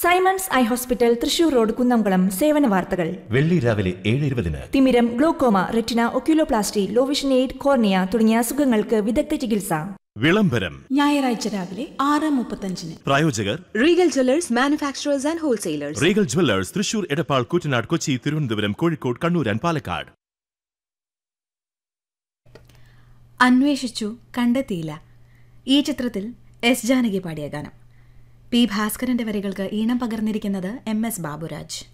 Symons eye hospital Thrissur road Kunnamkulam സേവന വാർത്തകൾ വെള്ളി രാവിലെ ഏഴ് ഇരുപതിന് തിമിരം glaucoma retina oculoplasty low vision aid cornea തുടങ്ങിയ അസുഖങ്ങൾക്ക് വിദഗ്ധ ചികിത്സ വിളംബരം ഞായറാഴ്ച രാവിലെ ആറ് മുപ്പത്തഞ്ചിന് പ്രായോജകർ Regal jewellers manufacturers and wholesalers Regal jewellers Thrissur Edappal Koottanad Kochi Thiruvananthapuram Kozhikode Kannur and Palakkad അന്വേഷിച്ചു കണ്ടെത്തിയില്ല ഈ ചിത്രത്തിൽ എസ് ജാനകി പാടിയ ഗാനം പി ഭാസ്കരന്റെ വരികൾക്ക് ഈണം പകർന്നിരിക്കുന്നത് എം എസ് ബാബുരാജ്